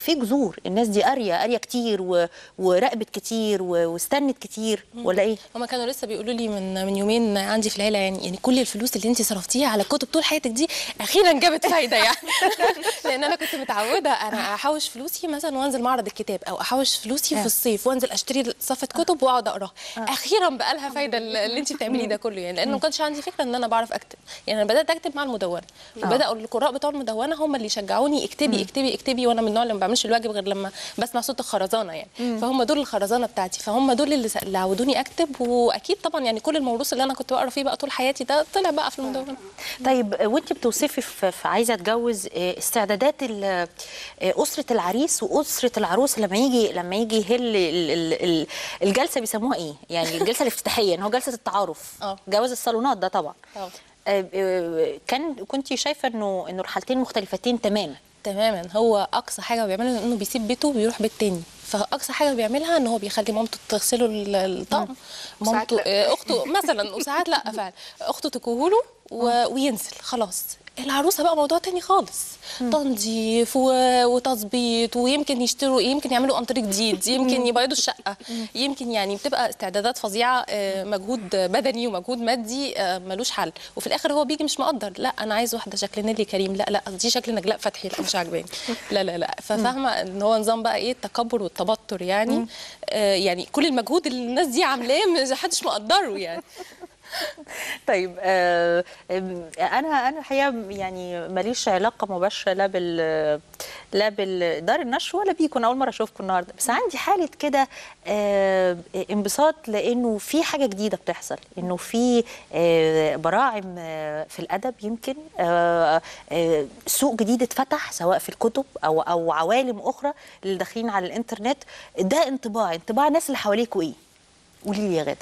في جذور الناس دي قاريه قاريه كتير و... وراقبت كتير و... واستنت كتير ولا ايه هما كانوا لسه بيقولوا لي من من يومين عندي في العيله يعني يعني كل الفلوس اللي انت صرفتيها على كتب طول حياتك دي اخيرا جابت فايده يعني لان انا كنت متعوده انا احوش فلوسي مثلا وانزل معرض الكتاب او احوش فلوسي في الصيف وانزل اشتري صفه كتب واقعد اقراها اخيرا بقى لها فايده اللي انت بتعمليه ده كله يعني لان ما كانش عندي فكره ان انا بعرف اكتب يعني انا بدات اكتب مع المدونه وبداوا القراء بتوع المدونه هم اللي يشجعوني اكتبي اكتبي اكتبي وانا من النوع اللي ما بعملش الواجب غير لما بسمع صوت الخرزانه يعني فهم دول الخرزانه بتاعتي فهم دول اللي س- اللي عودوني اكتب واكيد طبعا يعني كل الموروث اللي انا كنت بقرا فيه بقى طول حياتي ده طلع بقى في المدونه طيب آه، وانت بتوصفي في في عايزه اتجوز آه، استعدادات ال- آه، اسره العريس واسره العروس لما يجي لما يجي يهل ال- ال- ال- الجلسه بيسموها ايه يعني الجلسه الافتتاحيه ان هو جلسه التعارف اه. جواز الصالونات ده طبعا اه. آه، آه، كان كنت شايفه انه انه الحالتين مختلفتين تماما تماما هو اقصى حاجه بيعملها انه بيسيب بيته وبيروح بيت تاني فاقصى حاجه بيعملها ان هو بيخلي مامته تغسله ال- الطقم وساعات مامته لأ. آه، اخته مثلا وساعات لا فعلا اخته تكوهله و... وينزل خلاص العروسه بقى موضوع تاني خالص تنظيف و... وتظبيط ويمكن يشتروا يمكن يعملوا انتري جديد يمكن يبيضوا الشقه يمكن يعني بتبقى استعدادات فظيعه آه، مجهود بدني ومجهود مادي آه، ملوش حل وفي الاخر هو بيجي مش مقدر لا انا عايز واحده شكل نيلي كريم لا لا دي شكل نجلاء فتحي لا مش عاجباني لا لا لا ففاهمه ان هو نظام بقى ايه التكبر والتبطر يعني آه يعني كل المجهود اللي الناس دي عاملاه مش حدش مقدره يعني طيب آه آم، انا انا الحقيقه يعني ماليش علاقه مباشره لا بال لا بالدار النشر ولا بيكم أنا اول مره اشوفكم النهارده بس عندي حاله كده آه انبساط لانه في حاجه جديده بتحصل انه في آه براعم آه في الادب يمكن آه آه سوق جديد اتفتح سواء في الكتب او او عوالم اخرى اللي داخلين على الانترنت ده انطباع انطباع الناس اللي حواليكوا ايه قولي لي يا غاده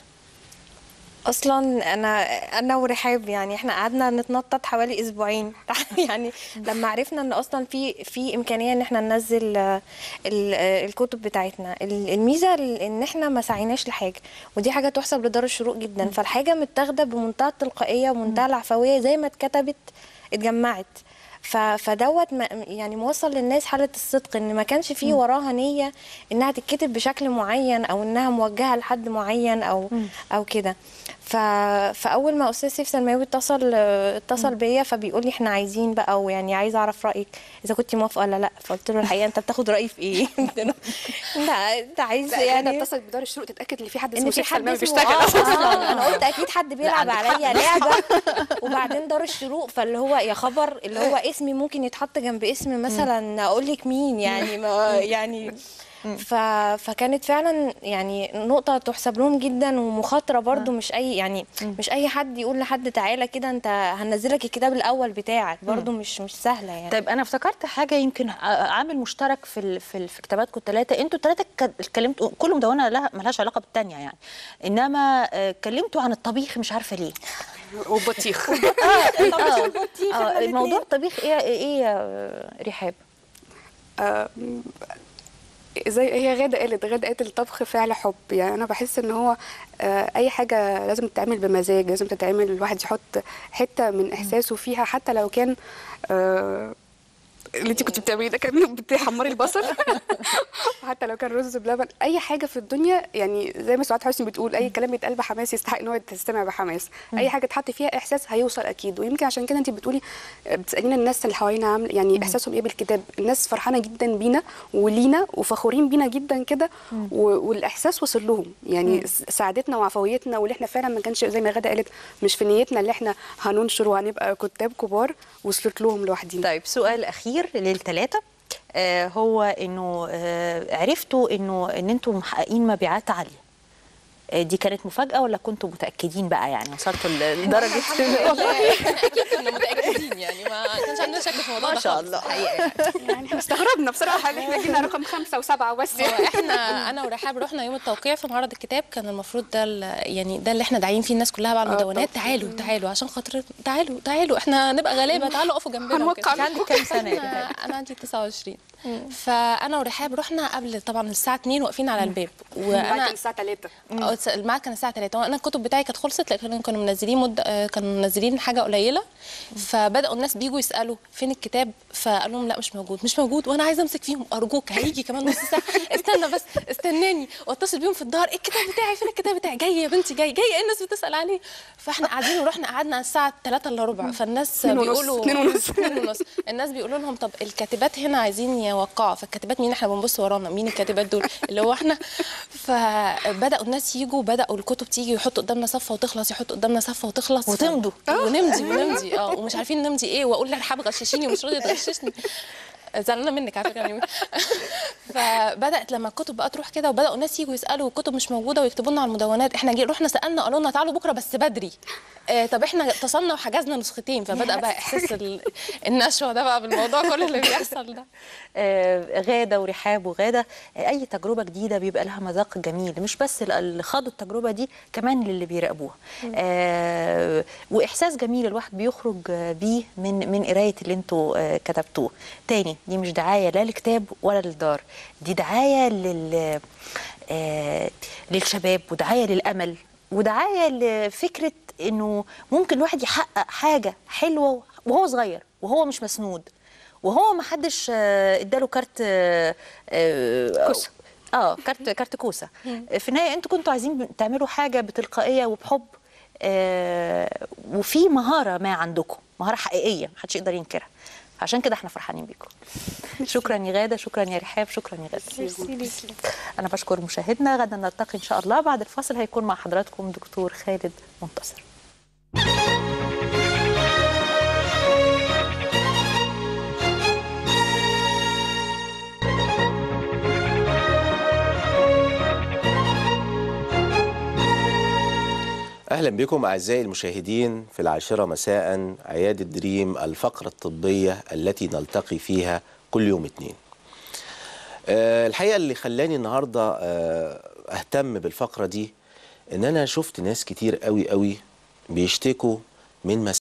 اصلا انا انا ورحاب يعني احنا قعدنا نتنطط حوالي اسبوعين يعني لما عرفنا ان اصلا في في امكانيه ان احنا ننزل آه، ال- آه، الكتب بتاعتنا ال- الميزه ال- ان احنا ما سعيناش لحاجه ودي حاجه تحسب لدار الشروق جدا فالحاجه متاخده بمنتهى التلقائيه ومنتهى العفويه زي ما اتكتبت اتجمعت ف- فدوت ما- يعني موصل للناس حاله الصدق ان ما كانش فيه وراها نيه انها تتكتب بشكل معين او انها موجهه لحد معين او او كده ف... فاول ما استاذ سيف سلماوي اتصل اتصل بيا فبيقول لي احنا عايزين بقى ويعني عايز اعرف رايك اذا كنت موافقه ولا لا فقلت له الحقيقه انت بتاخد رايي في ايه قلت له لا انت عايز لا يعني يعني اتصلت بدار الشروق تتاكد ان في حد ان اسمه في سيف حد سلماوي اسمه بيشتغل آه أصلاً. اصلا انا قلت اكيد حد بيلعب عندك عليا لعبه وبعدين دار الشروق فاللي هو يا خبر اللي هو اسمي ممكن يتحط جنب اسم مثلا اقول لك مين يعني ما يعني ف... فكانت فعلا يعني نقطة تحسب لهم جدا ومخاطرة برضو مش أي يعني مش أي حد يقول لحد تعالى كده أنت هنزلك الكتاب الأول بتاعك برضو مش مش سهلة يعني طيب انا افتكرت حاجه يمكن ع- عامل مشترك في ال- في, ال- في كتاباتكم الثلاثه انتوا الثلاثه اتكلمتوا كل مدونه لها ملهاش علاقه بالثانيه يعني انما آه، اتكلمتوا عن الطبيخ مش عارفه ليه وبطيخ آه، آه، الموضوع الطبيخ ايه ايه يا رحاب آه، زي هي غاده قالت غاده قالت الطبخ فعل حب يعني انا بحس ان هو آه، اي حاجه لازم تتعمل بمزاج لازم تتعمل الواحد يحط حته من احساسه فيها حتى لو كان آه، اللي انت كنت بتعمليه ده كان بتحمري البصل وحتى لو كان رز بلبن اي حاجه في الدنيا يعني زي ما سعاد حسني بتقول اي كلام بيتقال بحماس يستحق ان هو تستمع بحماس اي حاجه تحط فيها احساس هيوصل اكيد ويمكن عشان كده انت بتقولي بتسالينا الناس اللي حوالينا عامل يعني احساسهم ايه بالكتاب الناس فرحانه جدا بينا ولينا وفخورين بينا جدا كده و- والاحساس وصل لهم يعني س- سعادتنا وعفويتنا واللي احنا فعلا ما كانش زي ما غاده قالت مش في نيتنا اللي احنا هننشر وهنبقى كتاب كبار وصلت لهم لوحدين طيب سؤال اخير للثلاثه آه هو انه آه عرفتوا انه ان انتم محققين مبيعات عاليه آه دي كانت مفاجاه ولا كنتوا متاكدين بقى يعني وصلتوا ل- لدرجه والله احنا اكيد كنا متاكدين يعني ما كانش عندنا شك في الموضوع ما ده شاء خالص الله. الحقيقه يعني. يعني احنا استغربنا بصراحه ان احنا جينا رقم خمسه وسبعه بس هو احنا انا ورحاب رحنا يوم التوقيع في معرض الكتاب كان المفروض ده ال- يعني ده اللي احنا داعيين فيه الناس كلها بقى على المدونات تعالوا تعالوا عشان خاطر تعالوا تعالوا احنا نبقى غلابه تعالوا اقفوا جنبنا هنوقع وكده. كان عندك كام سنه يا انا رحاب؟ أنا عندي 29 فانا ورحاب رحنا قبل طبعا الساعه 2 واقفين على الباب وانا وانا الساعه 3 اه الس- الميعاد كان الساعه 3 وانا الكتب بتاعي كانت خلصت لكن كانوا منزلين مده آه، كانوا منزلين حاجه قليله فبداوا الناس بيجوا يسالوا فين الكتاب فقالوا لهم لا مش موجود مش موجود وانا عايزه امسك فيهم ارجوك هيجي كمان نص ساعه استنى بس استناني واتصل بيهم في الدار إيه الكتاب بتاعي فين الكتاب بتاعي جاي يا بنتي جاي جاي إيه الناس بتسال عليه فاحنا قاعدين ورحنا قعدنا الساعه 3 الا ربع فالناس اتنين ونص، بيقولوا اتنين ونص. اتنين ونص الناس بيقولوا لهم طب الكاتبات هنا عايزين يوقعوا فالكاتبات مين احنا بنبص ورانا مين الكاتبات دول اللي هو احنا فبداوا الناس يجوا بداوا الكتب تيجي ويحطوا قدامنا صفه وتخلص يحطوا قدامنا صفه وتخلص وتمضوا. ونمضي ونمضي اه ومش عارفين نمضي ايه واقول لرحاب غششيني ومش راضيه تغششني زعلانه منك على فكره يعني فبدات لما الكتب بقى تروح كده وبداوا الناس يجوا يسالوا والكتب مش موجوده ويكتبوا لنا على المدونات احنا جي رحنا سالنا قالوا لنا تعالوا بكره بس بدري آه طب احنا اتصلنا وحجزنا نسختين فبدا بقى احساس ال- النشوه ده بقى بالموضوع كله اللي بيحصل ده آه، غاده ورحاب وغاده آه، اي تجربه جديده بيبقى لها مذاق جميل مش بس ال- اللي خاضوا التجربه دي كمان للي بيراقبوها آه، واحساس جميل الواحد بيخرج آه، بيه من من قرايه اللي انتوا آه، كتبتوه تاني دي مش دعايه لا لكتاب ولا للدار دي دعايه لل آه، للشباب ودعايه للامل ودعايه لفكره انه ممكن الواحد يحقق حاجه حلوه وهو صغير وهو مش مسنود وهو ما حدش آه، اداله كارت آه، آه، كوسة. اه كارت كارت كوسه في النهايه انتوا كنتوا عايزين تعملوا حاجه بتلقائيه وبحب آه، وفي مهاره ما عندكم مهاره حقيقيه محدش يقدر ينكرها عشان كده احنا فرحانين بيكم شكرا يا غاده شكرا يا رحاب شكرا يا غاده انا بشكر مشاهدنا غدا نلتقي ان شاء الله بعد الفاصل هيكون مع حضراتكم دكتور خالد منتصر اهلا بكم اعزائي المشاهدين في العاشره مساء عياده دريم الفقره الطبيه التي نلتقي فيها كل يوم اثنين. أه الحقيقه اللي خلاني النهارده أه اهتم بالفقره دي ان انا شفت ناس كتير قوي قوي بيشتكوا من